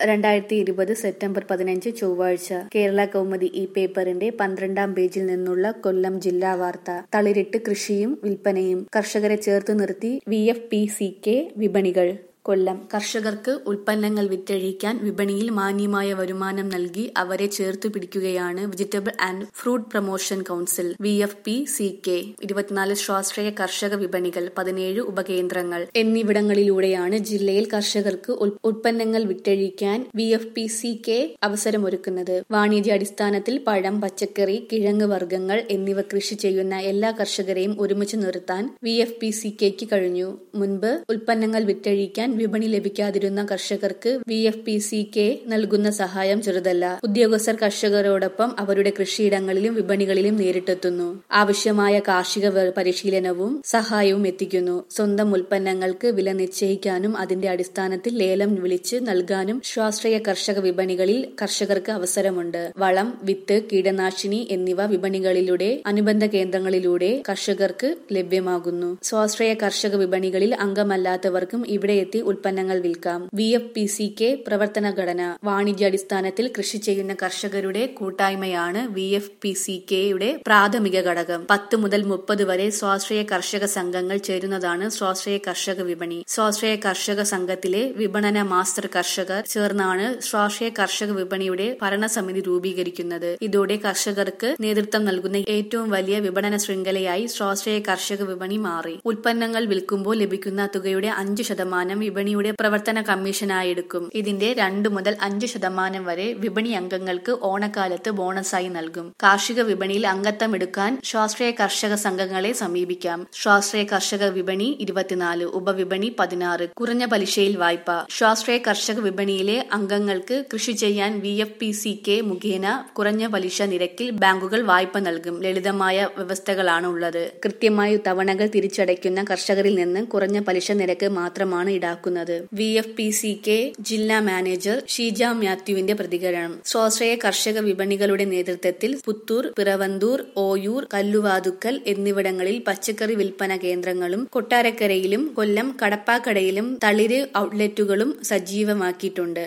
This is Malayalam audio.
രണ്ടായിരത്തി ഇരുപത് സെപ്റ്റംബർ പതിനഞ്ച് ചൊവ്വാഴ്ച കേരള കൗമുദി ഈ പേപ്പറിന്റെ പന്ത്രണ്ടാം പേജിൽ നിന്നുള്ള കൊല്ലം ജില്ലാ വാർത്ത തളിരിട്ട് കൃഷിയും വിൽപ്പനയും കർഷകരെ ചേർത്ത് നിർത്തി V F P C K വിപണികൾ കൊല്ലം കർഷകർക്ക് ഉൽപ്പന്നങ്ങൾ വിറ്റഴിക്കാൻ വിപണിയിൽ മാന്യമായ വരുമാനം നൽകി അവരെ ചേർത്തു പിടിക്കുകയാണ് vegetable and fruit promotion council V F P C K ഇരുപത്തിനാല് സ്വാശ്രയ കർഷക വിപണികൾ പതിനേഴ് ഉപകേന്ദ്രങ്ങൾ എന്നിവിടങ്ങളിലൂടെയാണ് ജില്ലയിൽ കർഷകർക്ക് ഉൽപ്പന്നങ്ങൾ വിറ്റഴിക്കാൻ V F P C K അവസരമൊരുക്കുന്നത് വാണിജ്യാടിസ്ഥാനത്തിൽ പഴം പച്ചക്കറി കിഴങ്ങ് വർഗ്ഗങ്ങൾ എന്നിവ കൃഷി ചെയ്യുന്ന എല്ലാ കർഷകരെയും ഒരുമിച്ച് നിർത്താൻ വി എഫ് പി സി കെക്ക് കഴിഞ്ഞു മുൻപ് ഉൽപ്പന്നങ്ങൾ വിറ്റഴിക്കാൻ വിപണി ലഭിക്കാതിരുന്ന കർഷകർക്ക് V F P C K നൽകുന്ന സഹായം ചെറുതല്ല ഉദ്യോഗസ്ഥർ കർഷകരോടൊപ്പം അവരുടെ കൃഷിയിടങ്ങളിലും വിപണികളിലും നേരിട്ടെത്തുന്നു ആവശ്യമായ കാർഷിക പരിശീലനവും സഹായവും എത്തിക്കുന്നു സ്വന്തം ഉൽപ്പന്നങ്ങൾക്ക് വില നിശ്ചയിക്കാനും അതിന്റെ അടിസ്ഥാനത്തിൽ ലേലം വിളിച്ച് നൽകാനും സ്വാശ്രയ കർഷക വിപണികളിൽ കർഷകർക്ക് അവസരമുണ്ട് വളം വിത്ത് കീടനാശിനി എന്നിവ വിപണികളിലൂടെ അനുബന്ധ കേന്ദ്രങ്ങളിലൂടെ കർഷകർക്ക് ലഭ്യമാകുന്നു സ്വാശ്രയ കർഷക വിപണികളിൽ അംഗമല്ലാത്തവർക്കും ഇവിടെ എത്തി ഉൽപ്പന്നങ്ങൾ വിൽക്കാം V F P C K പ്രവർത്തന ഘടന വാണിജ്യാടിസ്ഥാനത്തിൽ കൃഷി ചെയ്യുന്ന കർഷകരുടെ കൂട്ടായ്മയാണ് വി എഫ് പി സി കെയുടെ പ്രാഥമിക ഘടകം പത്ത് മുതൽ മുപ്പത് വരെ സ്വാശ്രയ കർഷക സംഘങ്ങൾ ചേരുന്നതാണ് സ്വാശ്രയ കർഷക വിപണി സ്വാശ്രയ കർഷക സംഘത്തിലെ വിപണന മാസ്റ്റർ കർഷകർ ചേർന്നാണ് സ്വാശ്രയ കർഷക വിപണിയുടെ ഭരണസമിതി രൂപീകരിക്കുന്നത് ഇതോടെ കർഷകർക്ക് നേതൃത്വം നൽകുന്ന ഏറ്റവും വലിയ വിപണന ശൃംഖലയായി സ്വാശ്രയ കർഷക വിപണി മാറി ഉൽപ്പന്നങ്ങൾ വിൽക്കുമ്പോൾ ലഭിക്കുന്ന തുകയുടെ അഞ്ച് ശതമാനം വിപണിയുടെ പ്രവർത്തന കമ്മീഷനായി എടുക്കും ഇതിന്റെ രണ്ട് മുതൽ അഞ്ച് ശതമാനം വരെ വിപണി അംഗങ്ങൾക്ക് ഓണക്കാലത്ത് ബോണസായി നൽകും കാർഷിക വിപണിയിൽ അംഗത്വം എടുക്കാൻ സ്വാശ്രയ കർഷക സംഘങ്ങളെ സമീപിക്കാം സ്വാശ്രയ കർഷക വിപണി ഇരുപത്തിനാല് ഉപവിപണി പതിനാറ് കുറഞ്ഞ പലിശയിൽ വായ്പ സ്വാശ്രയ കർഷക വിപണിയിലെ അംഗങ്ങൾക്ക് കൃഷി ചെയ്യാൻ V F P C K മുഖേന കുറഞ്ഞ പലിശ നിരക്കിൽ ബാങ്കുകൾ വായ്പ നൽകും ലളിതമായ വ്യവസ്ഥകളാണ് ഉള്ളത് കൃത്യമായി തവണകൾ തിരിച്ചടയ്ക്കുന്ന കർഷകരിൽ നിന്ന് കുറഞ്ഞ പലിശ നിരക്ക് മാത്രമാണ് ഈടാക്കുന്നത് V F P C K ജില്ലാ മാനേജർ ഷീജ മാത്യുവിന്റെ പ്രതികരണം സ്വാശ്രയ കർഷക വിപണികളുടെ നേതൃത്വത്തിൽ പുത്തൂർ പിറവന്തൂർ ഓയൂർ കല്ലുവാതുക്കൽ എന്നിവിടങ്ങളിൽ പച്ചക്കറി വിൽപ്പന കേന്ദ്രങ്ങളും കൊട്ടാരക്കരയിലും കൊല്ലം കടപ്പാക്കടയിലും തളിര് ഔട്ട്ലെറ്റുകളും സജീവമാക്കിയിട്ടുണ്ട്